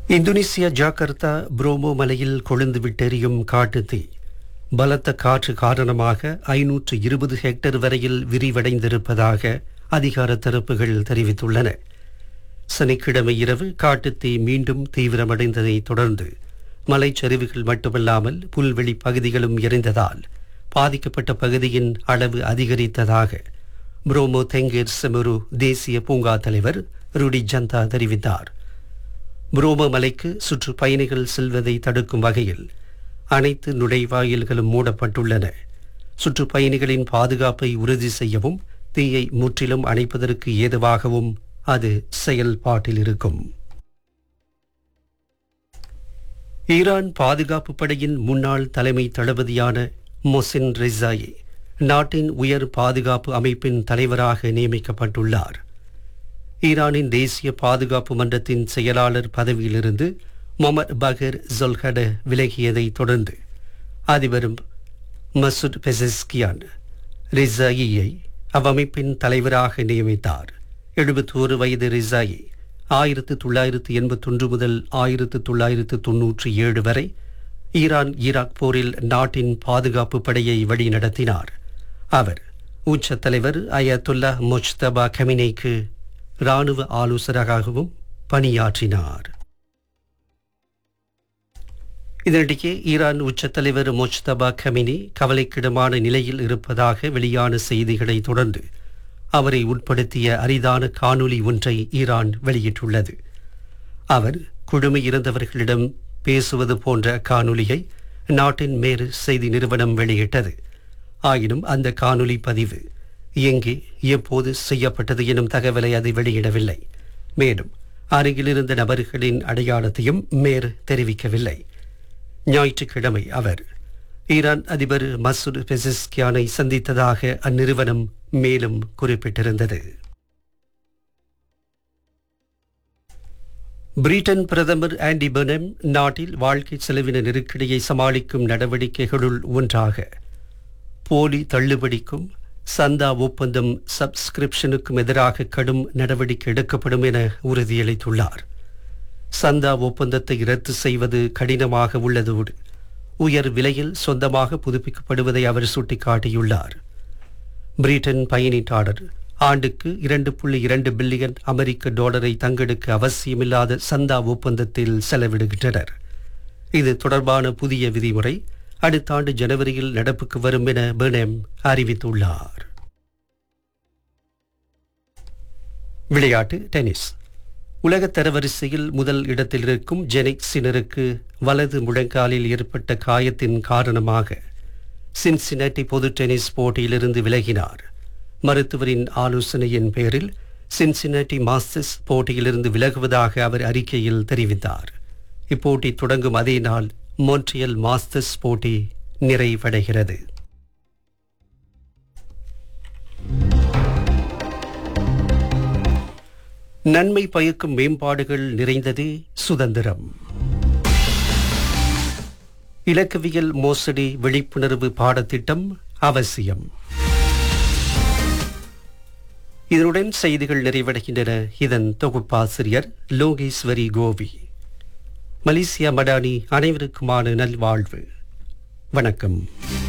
Indonesia ஜாகர்த்தா promo மலையில் கொழுந்து விட்டெறியும் காட்டுத்தீ பலத்த காற்று காரணமாக ஐநூற்று இருபது ஹெக்டேர் வரையில் விரிவடைந்திருப்பதாக அதிகார தரப்புகள் தெரிவித்துள்ளன சனிக்கிழமை இரவு காட்டுத்தீ மீண்டும் தீவிரமடைந்ததை தொடர்ந்து மலைச்சரிவுகள் மட்டுமல்லாமல் புல்வெளி பகுதிகளும் எரிந்ததால் பாதிக்கப்பட்ட பகுதியின் அளவு அதிகரித்ததாக புரோமோ தெங்கேர் செமரு தேசிய பூங்கா தலைவர் ருடி ஜந்தா தெரிவித்தார் புரோமோ மலைக்கு சுற்றுப்பயணிகள் செல்வதை தடுக்கும் வகையில் அனைத்து நுழைவாயில்களும் மூடப்பட்டுள்ளன சுற்றுப்பயணிகளின் பாதுகாப்பை உறுதி செய்யவும் தீயை முற்றிலும் அணைப்பதற்கு ஏதுவாகவும் அது செயல்பாட்டில் இருக்கும் ஈரான் பாதுகாப்பு படையின் முன்னாள் தலைமை தளபதியான மொசின் ரெசாயி நாட்டின் உயர் பாதுகாப்பு அமைப்பின் தலைவராக நியமிக்கப்பட்டுள்ளார் ஈரானின் தேசிய பாதுகாப்பு மன்றத்தின் செயலாளர் பதவியிலிருந்து மொமர் பகர் ஜொல்ஹட விலகியதை தொடர்ந்து அதிபரும் மசூத் பெசஸ்கியான் ரிசாயியை அவ்வமைப்பின் தலைவராக நியமித்தார் எழுபத்தோரு வயது ரிசாயி ஆயிரத்து தொள்ளாயிரத்து எண்பத்தொன்று முதல் ஆயிரத்து தொள்ளாயிரத்து தொன்னூற்றி ஏழு வரை ஈரான் ஈராக் போரில் நாட்டின் பாதுகாப்பு படையை வழிநடத்தினார் அவர் உச்ச தலைவர் அயத்துல்லா முஜ்தபா கமினேக்கு இராணுவ ஆலோசகராகவும் பணியாற்றினார் இதனிடையே ஈரான் உச்ச தலைவர் முஜ்தபா கமினி கவலைக்கிடமான நிலையில் இருப்பதாக வெளியான செய்திகளை தொடர்ந்து அவரை உட்படுத்திய அரிதான காணொளி ஒன்றை ஈரான் வெளியிட்டுள்ளது அவர் குழுமை இருந்தவர்களிடம் பேசுவது போன்ற காணொளியை நாட்டின் மேறு செய்தி நிறுவனம் வெளியிட்டது ஆயினும் அந்த காணொளி பதிவு எங்கே எப்போது செய்யப்பட்டது எனும் தகவலை அது வெளியிடவில்லை மேலும் அருகிலிருந்த நபர்களின் அடையாளத்தையும் மேர் தெரிவிக்கவில்லை ஞாயிற்றுக்கிழமை அவர் ஈரான் அதிபர் மசூத் பெசிஸ்கியானை சந்தித்ததாக அந்நிறுவனம் மேலும் குறிப்பிட்டிருந்தது பிரிட்டன் பிரதமர் ஆண்டி பெர்னம் நாட்டில் வாழ்க்கை செலவின நெருக்கடியை சமாளிக்கும் நடவடிக்கைகளுள் ஒன்றாக போலி தள்ளுபடிக்கும் சந்தா ஒப்பந்தம் சப்ஸ்கிரிப்ஷனுக்கும் எதிராக கடும் நடவடிக்கை எடுக்கப்படும் என உறுதியளித்துள்ளார் சந்தா ஒப்பந்தத்தை ரத்து செய்வது கடினமாக உள்ளதோடு உயர் விலையில் சொந்தமாக புதுப்பிக்கப்படுவதை அவர் சுட்டிக்காட்டியுள்ளார் பிரிட்டன் பயணீட்டாளர் ஆண்டுக்கு இரண்டு புள்ளி இரண்டு பில்லியன் அமெரிக்க டாலரை தங்களுக்கு அவசியமில்லாத சந்தா ஒப்பந்தத்தில் செலவிடுகின்றனர் இது தொடர்பான புதிய விதிமுறை அடுத்த ஆண்டு ஜனவரியில் நடப்புக்கு வரும் என பெர்னெம் அறிவித்துள்ளார் விளையாட்டு டென்னிஸ் உலக தரவரிசையில் முதல் இடத்தில் இருக்கும் ஜெனிக் சினருக்கு வலது முழங்காலில் ஏற்பட்ட காயத்தின் காரணமாக சின்சினட்டி பொது டென்னிஸ் போட்டியிலிருந்து விலகினார் மருத்துவரின் ஆலோசனையின் பேரில் சின்சினட்டி மாஸ்டர்ஸ் போட்டியிலிருந்து விலகுவதாக அவர் அறிக்கையில் தெரிவித்தார் இப்போட்டி தொடங்கும் அதே நாள் மோன்ட்ரியல் மாஸ்டர்ஸ் போட்டி நிறைவடைகிறது நன்மை பயக்கும் மேம்பாடுகள் நிறைந்ததே சுதந்திரம் இலக்கவியல் மோசடி விழிப்புணர்வு பாடத்திட்டம் அவசியம் இதனுடன் செய்திகள் நிறைவடைகின்றன இதன் தொகுப்பாசிரியர் லோகேஸ்வரி கோவி மலேசியா மடானி அனைவருக்குமான நல்வாழ்வு வணக்கம்